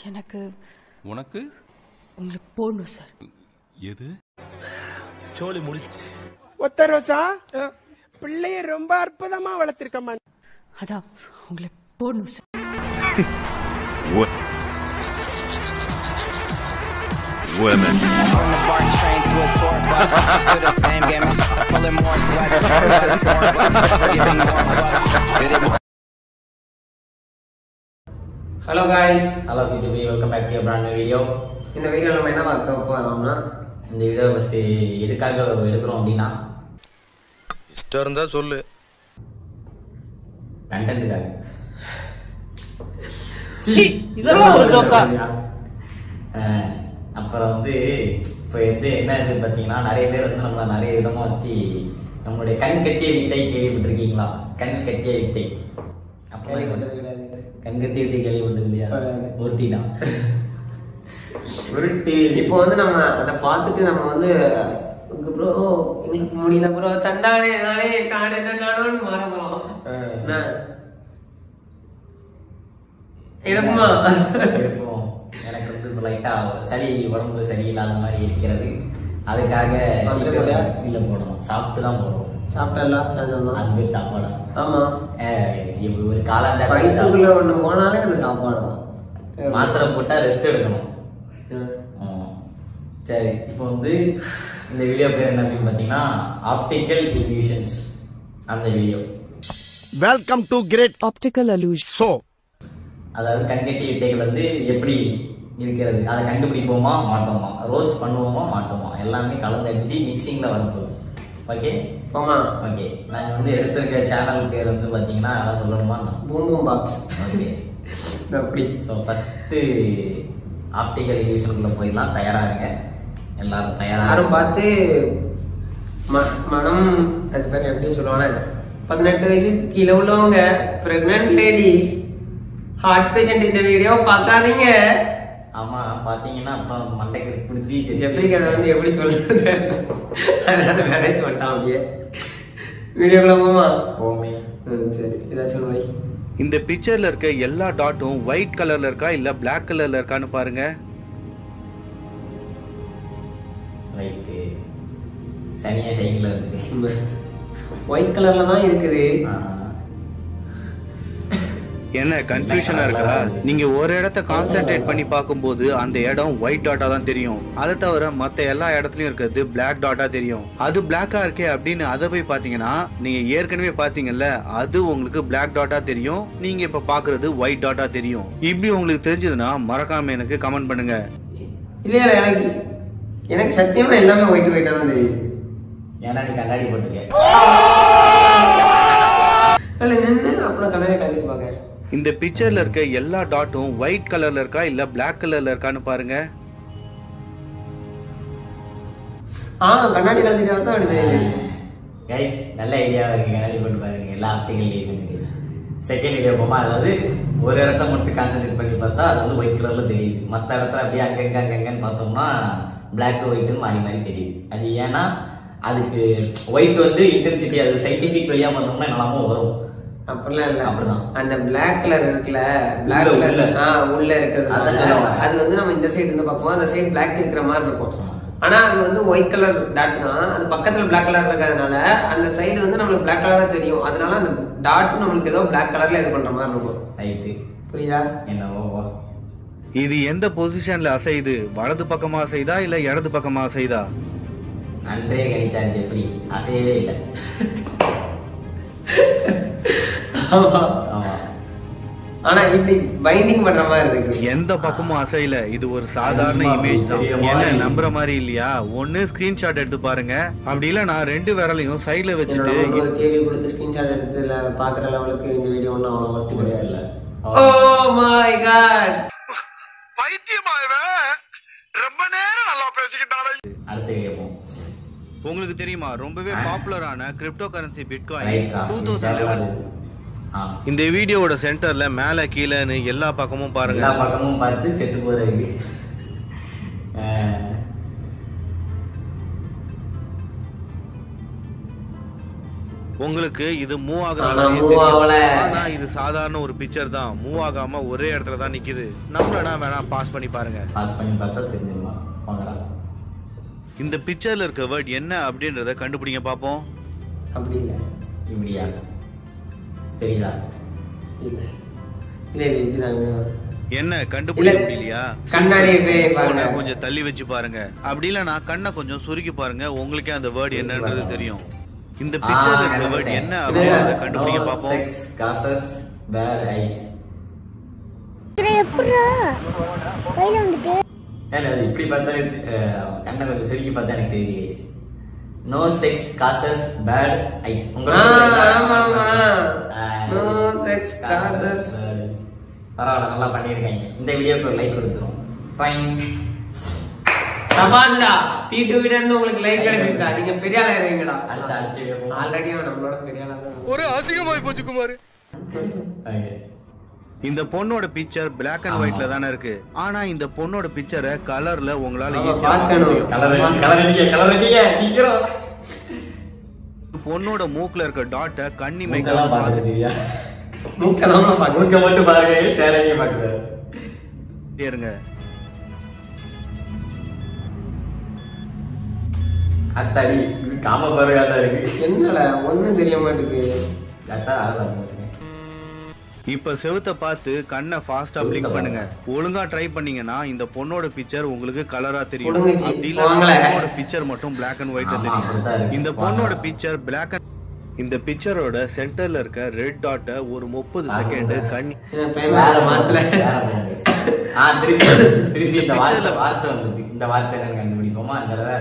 எனக்கு உனக்கு உங்களை போடணும் சார் எது சோலி முடிச்சு ஒத்த ரோசா பிள்ளைய ரொம்ப அற்புதமா வளர்த்திருக்கம்மா அதான் உங்களை போடணும் sir women From the BART train to a tour bus, still the same game, except I'm pulling more sluts, more butts, more bucks, for giving more fucks. Did it hello guys hello பிஜிபி welcome back to brand video இந்த video நம்ம என்ன பார்க்க போறோம்னா இந்த video first எதுக்காக எடுக்கிறோம் அப்படின்னா இஷ்டம் இருந்தா சொல்லு கண்டென்ட்டுக்காக இதெல்லாம் ஒரு ஜோக்கா அஹ், அப்புறம் வந்து இப்போ வந்து என்ன இது பார்த்தீங்கன்னா நிறைய பேர் வந்து நம்மளை நிறைய விதமாக வச்சு நம்மளுடைய கண் கட்டிய வித்தை கேள்விப்பட்டிருக்கீங்களா கண் கட்டிய வித்தை கேள்விப்பட்டது கிடையாது கண் கட்டிய வித்தை கேள்விப்பட்டது இல்லையா கிடையாது. உருட்டி தான் உருட்டு இப்போ வந்து நம்ம அதை பார்த்துட்டு நம்ம வந்து ப்ரோ எங்களுக்கு முடியல ப்ரோ தந்தானே நானே தானே நானோன்னு மாற போறோம் என்ன? எடுக்குமா எடுப்போம் எனக்கு வந்து இப்போ லைட்டாக சளி உடம்பு சரியில்லாத மாதிரி இருக்கிறது அதுக்காக மாத்திரை சீக்கிரம் போட்டியா? இல்ல போடணும் சாப்பிட்டு தான் போடுறோம் சாப்பிட்டல சாயந்தரம் அது பேர் சாப்பாடா ஆமா அஹ் இப்ப ஒரு காலாண்டா வயிற்றுக்குள்ள ஒண்ணு போனாலே அது சாப்பாடு தான் மாத்திரை போட்டா ரெஸ்ட் எடுக்கணும் ம். ஆமா. சரி இப்போ வந்து இந்த வீடியோ பேர் என்ன அப்படின்னு பார்த்தீங்கன்னா ஆப்டிக்கல் இல்யூஷன்ஸ் அந்த video welcome to great optical illusion show அதாவது கண்கட்டி வித்தைகள் வந்து எப்படி இருக்கிறது அதை கண்டுபிடிப்போமா மாட்டோமா ரோஸ்ட் பண்ணுவோமா மாட்டோமா எல்லாமே கலந்தடிச்சு மிக்சிங்கில் வரப்போகுது ஓகே போமா ஓகே நாங்கள் வந்து எடுத்திருக்க சேனல் பேர் வந்து பார்த்தீங்கன்னா அதான் சொல்லணுமா பூம் பூம் பாக்ஸ் ஓகே அப்படி ஸோ ஃபஸ்ட்டு ஆப்டிக்கல் இல்யூஷனுக்குள்ளே போயிடலாம் தயாராக இருங்க எல்லாரும் தயாராக யாரும் பார்த்து ம- மனம் அது பேர் எப்படி சொல்லுவாங்க பதினெட்டு வயசுக்கு கீழே உள்ளவங்க பிரெக்னன்ட் லேடிஸ் ஹார்ட் பேஷண்ட் இந்த வீடியோ பார்க்காதீங்க ஆமாம் பார்த்தீங்கன்னா அப்புறம் மண்டைக்கு பிடிச்சி ஜெஃப்ரிக்கு அதை வந்து எப்படி சொல்றது அதனால மேரேஜ் பண்ணிட்டான் அப்படியே வீடியோக்குள்ள போமா போமே ம், சரி ஏதாச்சும் வை இந்த பிக்சர்ல இருக்க எல்லா டாட்டும் ஒயிட் கலர்ல இருக்கா இல்ல Black கலர்ல இருக்கான்னு பாருங்க ரைட்டு சனியாக சைக்கிளில் வந்துட்டு ஒயிட் கலர்ல தான் இருக்குது ஆ. என்ன கன்ஃபியூஷனா இருக்கா நீங்க ஒரு இடத்த கான்சென்ட்ரேட் பண்ணி பார்க்கும்போது அந்த இடம் ஒயிட் டாட்டா தான் தெரியும் அதை தவிர மத்த எல்லா இடத்துலயும் இருக்கிறது Black டாட்டா தெரியும் அது பிளாக்கா இருக்கே அப்படின்னு அதை போய் பாத்தீங்கன்னா நீங்க ஏற்கனவே பாத்தீங்கல்ல அது உங்களுக்கு Black டாட்டா தெரியும் நீங்க இப்ப பாக்குறது ஒயிட் டாட்டா தெரியும் இப்படி உங்களுக்கு தெரிஞ்சதுன்னா மறக்காம எனக்கு கமெண்ட் பண்ணுங்க இல்லையா எனக்கு எனக்கு சத்தியமா எல்லாமே ஒயிட் ஒயிட்டா தான் தெரியுது ஏன்னா நீ கண்ணாடி போட்டிருக்க இல்லை நின்று அப்புறம் கண்ணாடி கலந்து பார்க்க இந்த பிக்சர்ல இருக்க எல்லா டாட்டும் ஒயிட் கலர்ல இருக்கா இல்ல Black கலர்ல இருக்கான்னு பாருங்க ஆ கண்ணாடி கலந்துட்டா தான் அப்படி தெரியுது கைஸ் நல்ல ஐடியாவாக இருக்கு கண்ணாடி போட்டு பாருங்க எல்லா ஆப்டிக்கல் இல்யூஷனுக்கு செகண்ட் வீடியோ போமா அதாவது ஒரு இடத்த மட்டும் கான்சென்ட்ரேட் பண்ணி பார்த்தா அது வந்து ஒயிட் கலர்ல தெரியுது மற்ற இடத்துல அப்படியே அங்கங்க அங்கங்கன்னு பார்த்தோம்னா பிளாக் ஒயிட்னு மாறி மாறி தெரியுது அது ஏன்னா அதுக்கு ஒயிட் வந்து இன்டென்சிட்டி அது சயின்டிஃபிக் வழியா பண்ணோம்னா என்னெல்லாமோ வரும் அப்படிலாம் இல்ல அப்படிதான். அந்த Black கலர் இருக்குல்ல Black உள்ள, கலர் உள்ள. ஆ உள்ள இருக்கிறது அதான் சொல்ல வரேன். அது வந்து நம்ம இந்த சைடு இருந்து பார்ப்போம் அந்த சைடு Black இருக்கிற மாதிரி இருக்கும் ஆனா அது வந்து ஒயிட் கலர் டாட் தான் அது பக்கத்துல Black கலர் இருக்கிறதுனால அந்த சைடு வந்து நம்மளுக்கு Black கலரா தெரியும் அதனால அந்த டாட் நம்மளுக்கு ஏதோ Black கலர்ல இது பண்ற மாதிரி இருக்கும் ரைட்டு புரியுதா என்னவோ வா. இது எந்த பொசிஷன்ல அசையுது வலது பக்கமா அசைதா இல்ல இடது பக்கமா அசைதா அன்றே கணித்தார் ஜெஃப்ரி அசையவே இல்லை ஆமா ஆனா இப்படி பைண்டிங் பண்ற மாதிரி இருக்கு எந்த பக்கமும் அசையல இது ஒரு சாதாரண சும்மா இமேஜ் தான் தெரியற என்ன மாதிரி. நம்புற மாதிரி இல்லையா ஒண்ணு ஸ்கிரீன்ஷாட் எடுத்து பாருங்க அப்படி இல்ல நான் ரெண்டு விரலையும் சைடுல என்னோட வச்சுட்டு ஒரு கேள்வி கொடுத்து ஸ்கிரீன்ஷாட் எடுத்து இல்ல பாக்குற லெவலுக்கு இந்த வீடியோ ஒன்றும் அவ்வளோ ஒர்த்து கிடையாது இல்ல ஓ மை காட் அடுத்த வீடியோ போவோம் உங்களுக்கு தெரியுமா ரொம்பவே பாப்புலரான கிரிப்டோ கரன்சி பிட்காயின் ரைட்டா டூ தௌசண்ட் லெவல் ஆ இந்த வீடியோவோட சென்டர்ல மேல கீழேன்னு எல்லா பக்கமும் பாருங்க எல்லா பக்கமும் பார்த்து செத்து போறதுக்கு அஹ், உங்களுக்கு இது மூவ் ஆகுற ஆனா மாதிரியே move ஆகல. தெரியும் ஆனா இது சாதாரண ஒரு பிக்சர் தான் மூவ் ஆகாம ஒரே இடத்துல தான் நிக்குது நம்மளனா வேணா பாஸ் பண்ணி பாருங்க பாஸ் பண்ணி பார்த்தா தெரிஞ்சிடலாம் வாங்கடா இந்த பிக்சர்ல இருக்க வேர்ட் என்ன அப்படின்றத கண்டுபிடிங்க பாப்போம் அப்படி இல்லை இப்படியா தெரியுதா இல்லை இல்லை இல்லை இப்படிதாங்க என்ன கண்டுபிடிக்க இல்ல. முடியலையா கண்ணாடி போய் போனை பாருங்க கொஞ்சம் தள்ளி வச்சு பாருங்க அப்படி இல்லைன்னா கண்ணை கொஞ்சம் சுருக்கி பாருங்க உங்களுக்கே அந்த வேர்ட் என்னன்றது தெரியும் இந்த பிக்சர்ல இருக்க வேர்ட் என்ன அப்படின்றத கண்டுபிடிங்க பாப்போம் செக்ஸ் காசஸ் பேட் ஐஸ் ஏன்னா அது இப்படி பார்த்தா கண்ணை கொஞ்சம் சுருக்கி பார்த்தா எனக்கு தெரியுது guys. No sex causes bad eyes ஆ, ஆமா, ஆமா. No sex causes- பரவாயில்ல நல்லா பண்ணியிருக்காங்க இந்த வீடியோக்கு ஒரு லைக் கொடுத்துரும் Fine. சபாஸ்டா பி டூ வீட இருந்து உங்களுக்கு லைக் கிடைச்சிருக்கா நீங்க பெரிய ஆளா இருவீங்கடா அடுத்த அடுத்த video போவோம். ஆல்ரெடி நம்மளோட பெரிய ஆளா தான் ஒரு அசிங்கமாய் போச்சு குமார் Okay. இந்த பொண்ணோட பிக்சர் பிளாக் அண்ட் ஒயிட்ல தானே இருக்கு ஆனா இந்த பொண்ணோட பிக்சரை கலர்ல உங்களால ஆமா, ஈஸியா பார்க்க பார்க்கணும். முடியும். கலர் அடி- கலர் அடிங்க கலர் அடிங்க சீக்கிரம் பொண்ணோட மூக்குல இருக்க டாட்டை கண்ணி மூக்கெல்லாம் மேக்கப் பார்க்க தெரியா மூக்கெல்லாம் பார்க்க மூக்க மட்டும் பாருங்க சேரையும் பார்க்கக்கூடாது இருங்க அத்தாடி இது காம பார்வையா தான் இருக்கு என்னடா ஒண்ணும் தெரிய மாட்டேங்குது அதான் ஆர்வம் இருக்கு. இப்ப செவுத்த பார்த்து கண்ணை ஃபாஸ்டா செவுத்த பிளிங்க் பண்ணுங்க பாருங்க. ஒழுங்கா ட்ரை பண்ணீங்கன்னா இந்த பொண்ணோட பிக்சர் உங்களுக்கு கலரா தெரியும் கொடுங்கச்சி, அப்படி இல்ல வாங்களே. பொண்ணோட பிக்சர் மட்டும் பிளாக் அண்ட் ஒயிட்ல ஆமா, அப்படித்தான் தெரியும் இருக்கு. இந்த பொண்ணோட வாங்க. பிக்சர் பிளாக் அண்ட் இந்த பிக்சரோட சென்டர்ல இருக்க ரெட் டாட்டை ஒரு முப்பது செகண்ட் கண்ணி என் பேமெண்ட் மாத்தல வேற போங்க. ஆ, திருப்பி திருப்பி இந்த வார்த்தை வார்த்தை வந்தது இந்த வார்த்தை என்னன்னு கண்டுபிடிப்போமா அந்த தடவை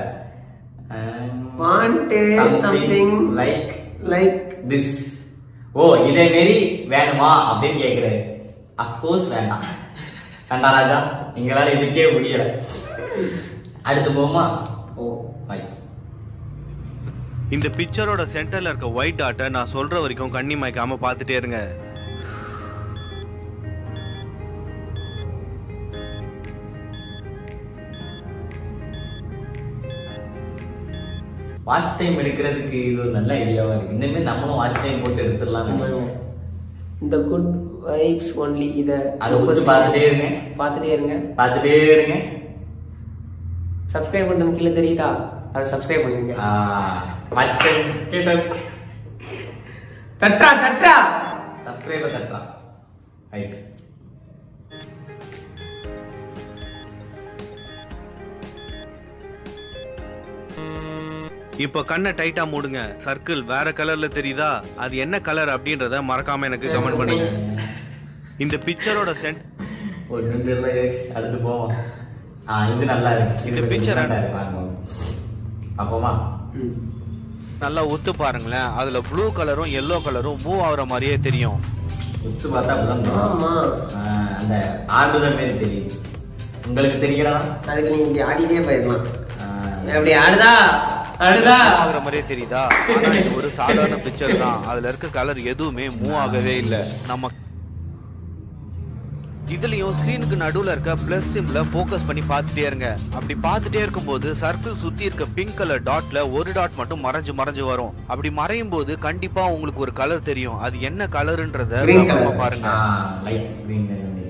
Want something like like this oh இதே மாரி வேணுமா அப்படின்னு கேக்குறாரு அப்கோர்ஸ் வேண்டாம் வேண்டாம் ராஜா எங்களால இதுக்கே முடியல அடுத்து போமா ஓ ரைட் இந்த பிக்சரோட சென்டர்ல இருக்க ஒயிட் டாட்டை நான் சொல்ற வரைக்கும் கண்ணி மயக்காம பார்த்துட்டே இருங்க வாட்ச் டைம் எடுக்கிறதுக்கு இது ஒரு நல்ல ஐடியாவா இருக்கு இந்த மாதிரி நம்மளும் வாட்ச் டைம் போட்டு எடுத்துடலாம் இந்த குட் வைப்ஸ் ஒன்லி இத அதை கொஞ்சம் பார்த்துட்டே இருங்க பார்த்துட்டே இருங்க பார்த்துட்டே இருங்க சப்ஸ்கிரைப் பண்ணணும் கீழே தெரியுதா அதை சப்ஸ்கிரைப் பண்ணுங்க வாட்ச் டைம் கேட்ட தட்டா தட்டா சப்ஸ்கிரைபர் தட்டுறான் ரைட் இப்ப கண்ணை டைட்டா மூடுங்க சர்க்கிள் வேற கலர்ல தெரியுதா அது என்ன கலர் அப்படின்றத மறக்காம எனக்கு கமெண்ட் பண்ணுங்க இந்த பிக்சரோட சென்ட் ஒன்றும் தெரியல guys. அடுத்து போவோம் ஆ இது நல்லா இருக்கு இந்த இது picture different ஆ இருக்கு பாருங்க அப்போமா நல்லா ஒத்து பாருங்களேன் அதுல ப்ளூ கலரும் எல்லோ கலரும் மூவ் ஆகுற மாதிரியே தெரியும் உத்து பார்த்தா அப்படிதான் தோணும். ஆமா ஆ, அந்த ஆடுதல் மாரி தெரியுது உங்களுக்கு தெரிகிறதா அதுக்கு நீ இப்படி ஆடிட்டே போயிடலாம் ஆ, அப்படி ஆடுதா ஆடுதா மூவ் ஆகுற மாதிரியே தெரியுதா ஆனா இது ஒரு சாதாரண பிக்சர் தான் அதுல இருக்க கலர் எதுவுமே மூவ் ஆகவே இல்ல நம்ம இதுலயும் ஸ்கிரீனுக்கு நடுவுல இருக்க பிளஸ் சிம்ல ஃபோக்கஸ் பண்ணி பார்த்துட்டே இருங்க அப்படி பார்த்துட்டே இருக்கும்போது சர்க்கிள் சுத்தி இருக்க பிங்க் கலர் டாட்ல ஒரு டாட் மட்டும் மறைஞ்சு மறைஞ்சு வரும் அப்படி மறையும் போது கண்டிப்பா உங்களுக்கு ஒரு கலர் தெரியும் அது என்ன கலர்ன்றத Green கவனமா color. பாருங்க ஆ, light green அந்த மாதிரி.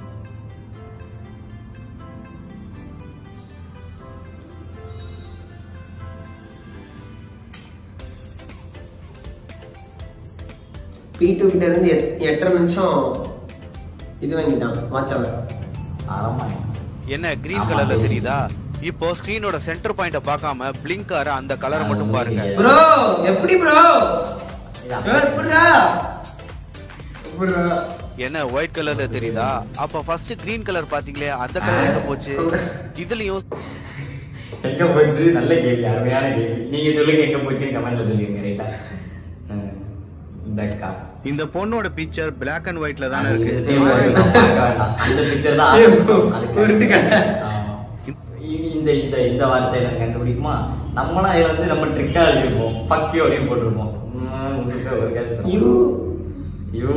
பி டூ கிட்ட இருந்து எட்- எட்டரை நிமிஷம் இது வாங்கிட்டான் வாட்ச் அவர் ஆமா. என்ன கிரீன் ஆமா, கலர்ல தெரியுது. தெரியுதா இப்போ ஸ்கிரீனோட சென்டர் பாயிண்ட பார்க்காம பிளிங்க் ஆற அந்த கலரை அது மட்டும் பாருங்க தெரியாது. ப்ரோ எப்படி ப்ரோ இது எப்படிடா எப்படிடா என்ன ஒயிட் கலர்ல தெரியுதா அப்ப ஃபர்ஸ்ட் கிரீன் கலர் பாத்தீங்களே அந்த கலர் எங்க போச்சு இதுலயும் எங்க போச்சு நல்ல கேள்வி அருமையான கேள்வி நீங்க சொல்லுங்க எங்க போச்சுன்னு கமெண்ட்ல சொல்லிருங்க ரைட்டா இந்த அக்கா இந்த பொண்ணோட பிக்சர் பிளாக் அண்ட் ஒயிட்ல தானே அது இருக்கு இதே மாதிரி நான் பார்க்க வேண்டாம். அந்த பிக்சர் தான் ஏய், அதுக்கு- உருட்டுக்கட்ட. ஆமா. இ- இந்த இந்த இந்த வார்த்தை எனக்கு கண்டுபிடிக்குமா நம்மளாம் இதை வந்து நம்ம ட்ரிக்கா எழுதிருப்போம் பக்கி அப்படின்னு போட்டிருப்போம் உம், உங்களுக்கு ஒரு கேஸ் யூ யூ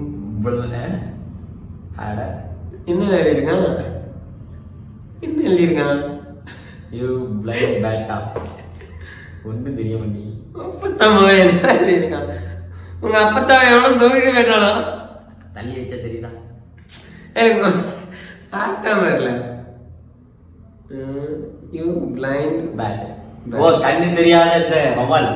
அட என்ன எழுதியிருக்கான் என்ன எழுதியிருக்கான் யூ பிளைண்ட் பேட்டா ஒன்றும் தெரிய மாட்டேங்குது அப்பத்தாம என்ன இருக்கான் உங்க அப்பத்தா எவனும் தோவிட்டு போயிட்டாலும் தள்ளி வச்ச தெரியுதா எனக்கு ஆட்டாம இல்ல யூ பிளைண்ட் பேட் ஓ கண்ணு தெரியாத இந்த மொபைல்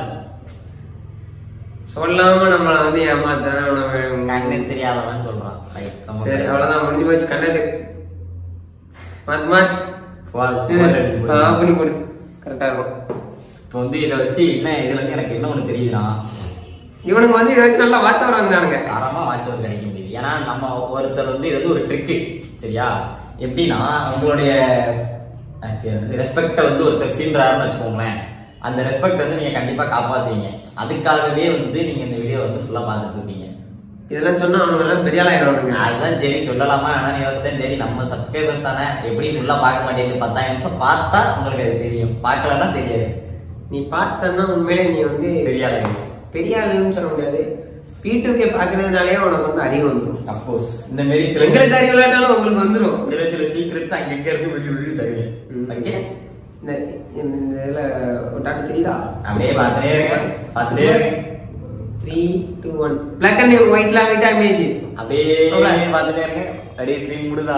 சொல்லாம நம்மள வந்து ஏமாத்துறான் அவன கண்ணு தெரியாதவன் சொல்றான் Right, நம்ம சரி அவ்வளவுதான் முடிஞ்சு போச்சு கண்ணாடி மாத் மாத் Fall, fall அடிச்சு போச்சு. ஆஃப் பண்ணி போடு கரெக்டா இருக்கும் இப்போ வந்து இதை வச்சு என்ன இதுல இருந்து எனக்கு என்ன ஒண்ணு தெரியுதுன்னா இவனுக்கு வந்து இதை வச்சு நல்லா வாட்ச் வராங்க தரமா வாட்ச் அவர் கிடைக்க முடியுது ஏன்னா நம்ம ஒருத்தர் வந்து இது வந்து ஒரு ட்ரிக்கு சரியா எப்படின்னா உங்களுடைய ரெஸ்பெக்டை வந்து ஒருத்தர் சீன்றாருன்னு வச்சுக்கோங்களேன் அந்த ரெஸ்பெக்ட் வந்து நீங்க கண்டிப்பா காப்பாத்துவீங்க அதுக்காகவே வந்து நீங்க இந்த வீடியோ வந்து ஃபுல்லா பார்த்துட்டு இருப்பீங்க இதெல்லாம் சொன்னா அவனுங்க எல்லாம் பெரிய ஆளாயிருவானுங்க அதுதான் சரி சொல்லலாமா வேணாம் யோசித்தேன் சரி நம்ம சப்ஸ்கிரைபர்ஸ் தானே எப்படி ஃபுல்லா பார்க்க மாட்டேங்குது பத்தாயிரம் நிமிஷம் பார்த்தா உங்களுக்கு அது தெரியும் பார்க்கலன்னா தெரியாது நீ பார்த்தன்னா உண்மையிலே நீ வந்து பெரிய ஆளு பெரிய ஆளுன்னு சொல்ல முடியாது பீட்டுக்கே பாக்குறதுனாலே உனக்கு வந்து அறிவு வந்துடும் அஃப்கோர்ஸ் இந்த மாரி சில எங்களுக்கு அறிவு இல்லாட்டாலும் உங்களுக்கு வந்துடும் சில சில சீக்ரெட்ஸ் அங்க இங்க இருக்கு வெளிய வெளிய தருவேன் ஓகே இந்த இந்த இதுல ஒரு டாட்டு தெரியுதா அப்படியே பார்த்துட்டே இருக்கேன் பார்த்துட்டே இருக்கேன் three two one black and ஒயிட்ல விட்டா இமேஜ் அப்படியே Okay. பார்த்துட்டே இருக்கேன் அப்படியே ஸ்க்ரீன் முடுதா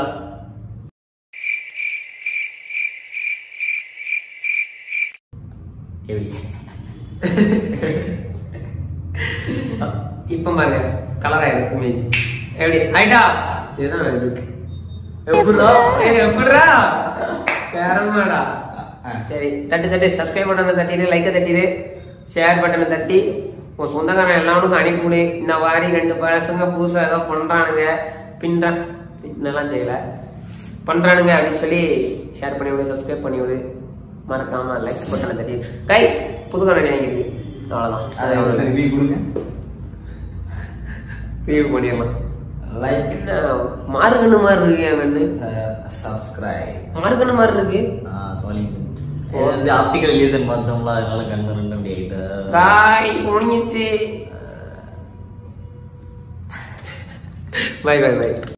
எப்படி இப்ப பாருங்க கலர் ஆயிடும் இமேஜ் எப்படி ஆயிட்டா இதுதான் மேஜிக் எப்படிடா? சரி எப்படிடா பேரமாடா சரி தட்டு தட்டு சப்ஸ்கிரைப் பட்டனை தட்டிடு லைக்கை தட்டிடு ஷேர் பட்டனை தட்டி உன் சொந்தக்காரன் எல்லாருக்கும் அனுப்பிவிடு இந்த வாரி ரெண்டு பசங்க புதுசா ஏதோ பண்றானுங்க பின்றான் பின்னெல்லாம் செய்யல பண்றானுங்க அப்படின்னு சொல்லி ஷேர் பண்ணி விடு சப்ஸ்கிரைப் பண்ணி விடு மறக்காம லைக் பட்டனை தட்டி கைஸ் புது கண்ணன் இருக்கு அதை ஒரு அவ்வளவுதான் ரிவ்யூ கொடுங்க ரிவ்யூ பண்ணிடலாம் லைக் என்ன மாறுகண்ணு மாதிரி இருக்கு என் கண்ணு சப்ஸ்கிரைப் மாறுகண்ணு மாதிரி இருக்கு சாரி வந்து ஆப்டிக்கல் ரிலீசன் பார்த்தோம்ல அதனால கண்ணு ரெண்டு அப்படி ஆயிட்டு காய் முடிஞ்சிச்சு பை பை பை